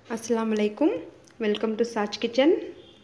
அஸ்ஸலாமு அலைக்கும் welcome to சாச் kitchen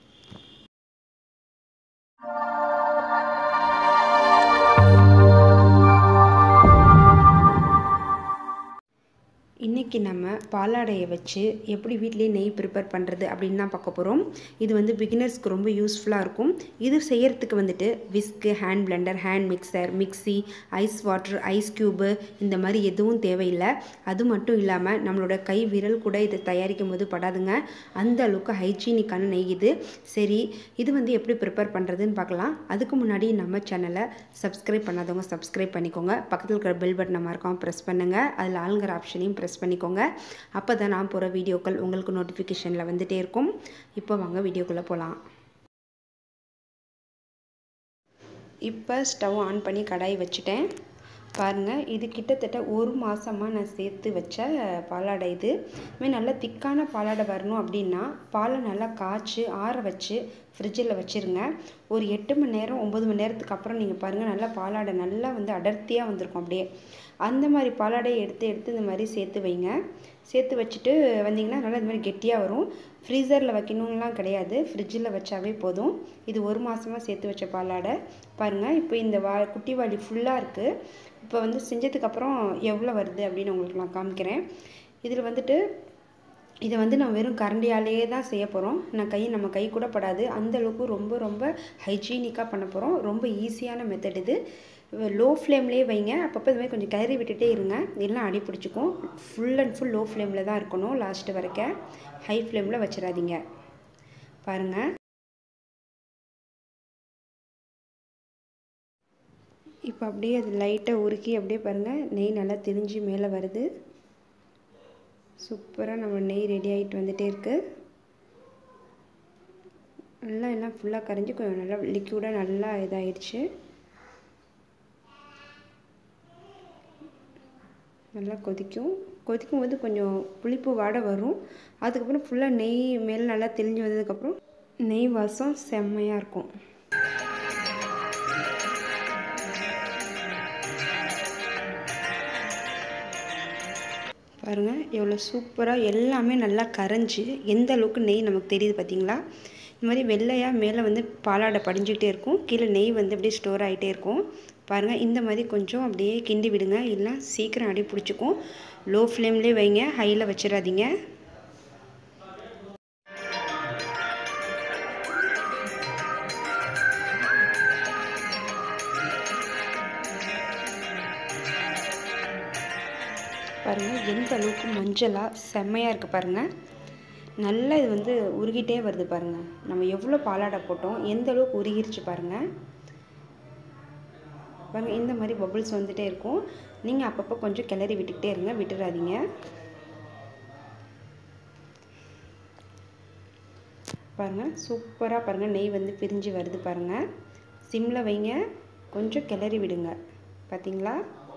இன்றைக்கி நம்ம பாலாடையை வச்சு எப்படி வீட்டிலேயே நெய் ப்ரிப்பேர் பண்ணுறது அப்படின்னு தான் பார்க்க போகிறோம் இது வந்து பிகினர்ஸ்க்கு ரொம்ப யூஸ்ஃபுல்லாக இருக்கும் இது செய்கிறதுக்கு வந்துட்டு விஸ்க்கு hand blender hand mixer mixie ice water ice cube இந்த மாதிரி எதுவும் தேவையில்லை அது மட்டும் இல்லாமல் நம்மளோட கை விரல் கூட இதை தயாரிக்கும் போது படாதுங்க அந்த அளவுக்கு ஹைஜீனிக்கான நெய் இது சரி இது வந்து எப்படி ப்ரிப்பேர் பண்ணுறதுன்னு பார்க்கலாம் அதுக்கு முன்னாடி நம்ம சேனலை சப்ஸ்கிரைப் பண்ணாதவங்க சப்ஸ்கிரைப் பண்ணிக்கோங்க பக்கத்தில் இருக்கிற பெல் பட்டனை மறக்காமல் ப்ரெஸ் பண்ணுங்கள் அதில் ஆளுங்கிற ஆப்ஷனையும் ப்ரெஸ் பண்ணிக்கோங்க அப்போ தான் நான் போகிற வீடியோக்கள் உங்களுக்கு நோட்டிஃபிகேஷனில் வந்துகிட்டே இருக்கும் இப்போ வாங்க வீடியோக்குள்ளே போகலாம் இப்போ ஸ்டவ் ஆன் பண்ணி கடாய் வச்சுட்டேன் பாருங்கள் இது கிட்டத்தட்ட ஒரு மாதமாக நான் சேர்த்து வச்ச பாலாடை இது இதுமாதிரி நல்லா திக்கான பாலாடை வரணும் அப்படின்னா பாலை நல்லா காய்ச்சி ஆற வச்சு ஃப்ரிட்ஜில் வச்சுருங்க ஒரு எட்டு மணி நேரம் ஒம்பது மணி நேரத்துக்கு அப்புறம் நீங்கள் பாருங்கள் நல்லா பாலாடை நல்லா வந்து அடர்த்தியாக வந்திருக்கும் அப்படியே அந்த மாதிரி பாலாடையை எடுத்து எடுத்து இந்த மாதிரி சேர்த்து வைங்க சேர்த்து வச்சுட்டு வந்தீங்கன்னா நல்லா இந்த மாதிரி கெட்டியாக வரும் ஃப்ரீசரில் வைக்கணும்லாம் கிடையாது ஃப்ரிட்ஜில் வச்சாவே போதும் இது ஒரு மாதமாக சேர்த்து வச்ச பாலாடை பாருங்கள் இப்போ இந்த வா குட்டி வாளி ஃபுல்லாக இருக்குது இப்போ வந்து செஞ்சதுக்கப்புறம் எவ்வளோ வருது அப்படின்னு உங்களுக்கு நான் காமிக்கிறேன் இதில் வந்துட்டு இதை வந்து நம்ம வெறும் கரண்டியாலேயே தான் செய்ய போகிறோம் நான் கை நம்ம கை கூட படாது அந்தளவுக்கு ரொம்ப ரொம்ப ஹைஜீனிக்காக பண்ண போகிறோம் ரொம்ப ஈஸியான மெத்தட் இது லோ ஃப்ளேம்லேயே வைங்க அப்பப்போ இது மாதிரி கொஞ்சம் கறி விட்டுட்டே இருங்க இல்லைனா அடி பிடிச்சிக்கும் ஃபுல் அண்ட் ஃபுல் லோ ஃப்ளேமில் தான் இருக்கணும் லாஸ்ட்டு வரைக்கும் ஹை ஃப்ளேமில் வச்சிடாதீங்க பாருங்கள் இப்போ அப்படியே அது லைட்டாக உருக்கி அப்படியே பாருங்கள் நெய் நல்லா திரிஞ்சு மேலே வருது சூப்பராக நம்ம நெய் ரெடி ஆகிட்டு வந்துகிட்டே இருக்குது நல்லா எல்லாம் ஃபுல்லாக கரைஞ்சி கொஞ்சம் நல்லா லிக்யூடாக நல்லா இதாகிடுச்சு நல்லா கொதிக்கும் கொதிக்கும் போது கொஞ்சம் புளிப்பு வாடை வரும் அதுக்கப்புறம் ஃபுல்லாக நெய் மேலே நல்லா தெளிஞ்சு வந்ததுக்கப்புறம் நெய் வாசம் செம்மையாக இருக்கும் பாருங்கள் எவ்வளோ சூப்பராக எல்லாமே நல்லா கரைஞ்சி எந்த அளவுக்கு நெய் நமக்கு தெரியுது பார்த்தீங்களா இந்த மாதிரி வெள்ளையாக மேலே வந்து பாலாடை படிஞ்சிக்கிட்டே இருக்கும் கீழே நெய் வந்து அப்படியே ஸ்டோர் ஆகிட்டே இருக்கும் பாருங்கள் இந்த மாதிரி கொஞ்சம் அப்படியே கிண்டி விடுங்க இல்லை சீக்கிரம் அடி பிடிச்சிக்கும் லோ ஃப்ளேம்லேயே வைங்க ஹையில் வச்சிடாதீங்க பாருங்கள் எந்த அளவுக்கு மஞ்சளாக செம்மையாக இருக்குது பாருங்கள் நல்லா இது வந்து உருகிட்டே வருது பாருங்கள் நம்ம எவ்வளோ பாலாடை போட்டோம் எந்த அளவுக்கு உருகிருச்சு பாருங்கள் பாருங்கள் இந்த மாதிரி பபுள்ஸ் வந்துகிட்டே இருக்கும் நீங்கள் அப்பப்போ கொஞ்சம் கிளறி விட்டுக்கிட்டே இருங்க விட்டுறாதீங்க பாருங்கள் சூப்பராக பாருங்கள் நெய் வந்து பிரிஞ்சு வருது பாருங்கள் சிம்மில் வைங்க கொஞ்சம் கிளறி விடுங்க பார்த்தீங்களா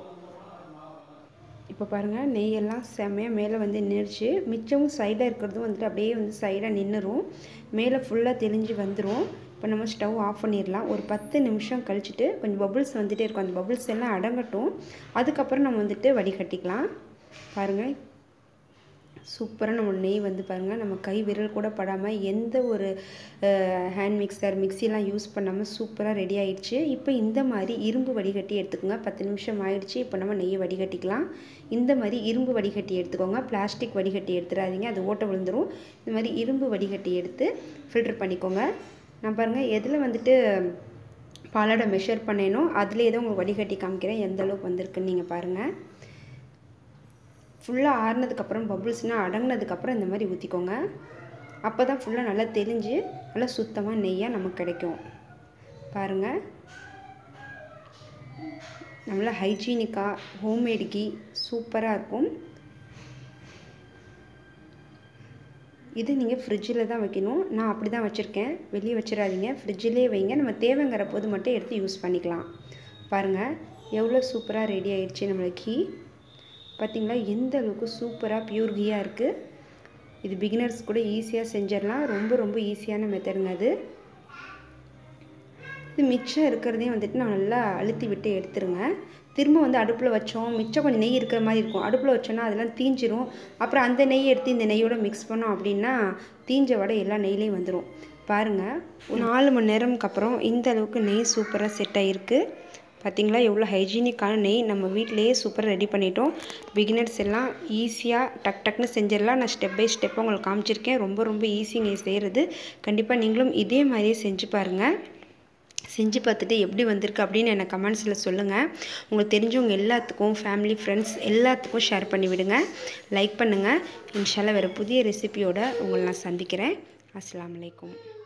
இப்போ பாருங்கள் நெய்யெல்லாம் செம்மையாக மேலே வந்து நின்றுச்சு மிச்சமும் சைடாக இருக்கிறதும் வந்துட்டு அப்படியே வந்து சைடாக நின்றுரும் மேலே ஃபுல்லாக தெளிஞ்சு வந்துடும் இப்போ நம்ம ஸ்டவ் ஆஃப் பண்ணிடலாம் ஒரு பத்து நிமிஷம் கழிச்சுட்டு கொஞ்சம் பபுள்ஸ் வந்துகிட்டே இருக்கும் அந்த பபுள்ஸ் எல்லாம் அடங்கட்டும் அதுக்கப்புறம் நம்ம வந்துட்டு வடிகட்டிக்கலாம் பாருங்கள் சூப்பராக நம்ம நெய் வந்து பாருங்கள் நம்ம கை விரல் கூட படாமல் எந்த ஒரு ஹேண்ட் மிக்சர் மிக்சிலாம் யூஸ் பண்ணாமல் சூப்பராக ரெடி ஆயிடுச்சு இப்போ இந்த மாதிரி இரும்பு வடிகட்டி எடுத்துக்கோங்க பத்து நிமிஷம் ஆயிடுச்சு இப்போ நம்ம நெய்யை வடிகட்டிக்கலாம் இந்த மாதிரி இரும்பு வடிகட்டி எடுத்துக்கோங்க பிளாஸ்டிக் வடிகட்டி எடுத்துடாதீங்க அது ஓட்ட விழுந்துடும் இந்த மாதிரி இரும்பு வடிகட்டி எடுத்து ஃபில்டர் பண்ணிக்கோங்க நான் பாருங்கள் எதில் வந்துட்டு பாலாடை மெஷர் பண்ணேனோ அதில் ஏதோ உங்களுக்கு வடிகட்டி காமிக்கிறேன் எந்த அளவுக்கு வந்திருக்குன்னு நீங்கள் பாருங்கள் ஃபுல்லாக ஆறுனதுக்கப்புறம் பபுள்ஸ்னால் அடங்கினதுக்கப்புறம் இந்த மாதிரி ஊற்றிக்கோங்க அப்போ தான் ஃபுல்லாக நல்லா தெளிஞ்சு நல்லா சுத்தமாக நெய்யாக நமக்கு கிடைக்கும் பாருங்கள் நல்லா ஹைஜீனிக்காக ஹோம்மேடு கீ சூப்பராக இருக்கும் இது நீங்கள் ஃப்ரிட்ஜில் தான் வைக்கணும் நான் அப்படி தான் வச்சுருக்கேன் வெளியே வச்சிடாதீங்க ஃப்ரிட்ஜிலே வைங்க நம்ம தேவைங்கிற போது மட்டும் எடுத்து யூஸ் பண்ணிக்கலாம் பாருங்கள் எவ்வளோ சூப்பராக ரெடி ஆயிடுச்சு நம்மளுக்கு கீ பார்த்திங்களா எந்த அளவுக்கு சூப்பராக பியூர் கீயாக இருக்குது இது பிகினர்ஸ் கூட ஈஸியாக செஞ்சிடலாம் ரொம்ப ரொம்ப ஈஸியான மெத்தடுங்க அது இது மிச்சம் இருக்கிறதையும் வந்துட்டு நம்ம நல்லா அழுத்தி விட்டு எடுத்துருங்க திரும்ப வந்து அடுப்பில் வச்சோம் மிச்சம் கொஞ்சம் நெய் இருக்கிற மாதிரி இருக்கும் அடுப்பில் வச்சோன்னா அதெல்லாம் தீஞ்சிரும் அப்புறம் அந்த நெய் எடுத்து இந்த நெய்யோட மிக்ஸ் பண்ணோம் அப்படின்னா தீஞ்ச வடை எல்லா நெய்லேயும் வந்துடும் பாருங்கள் நாலு மணி நேரம்க்கு அப்புறம் இந்த அளவுக்கு நெய் சூப்பராக செட் ஆகிருக்கு பார்த்தீங்களா எவ்வளோ ஹைஜீனிக்கான நெய் நம்ம வீட்டிலேயே சூப்பராக ரெடி பண்ணிட்டோம் பிகினர்ஸ் எல்லாம் ஈஸியாக டக் டக்னு செஞ்சிடலாம் நான் ஸ்டெப் பை ஸ்டெப்பாக உங்களுக்கு காமிச்சிருக்கேன் ரொம்ப ரொம்ப ஈஸிங்க செய்கிறது கண்டிப்பாக நீங்களும் இதே மாதிரியே செஞ்சு பாருங்கள் செஞ்சு பார்த்துட்டு எப்படி வந்திருக்கு அப்படின்னு எனக்கு கமெண்ட்ஸில் சொல்லுங்கள் உங்களுக்கு தெரிஞ்சவங்க எல்லாத்துக்கும் ஃபேமிலி ஃப்ரெண்ட்ஸ் எல்லாத்துக்கும் ஷேர் பண்ணி விடுங்க லைக் பண்ணுங்கள் இன்ஷால்லா வேறு புதிய ரெசிபியோட உங்களை நான் சந்திக்கிறேன் அஸ்ஸலாமு அலைக்கும்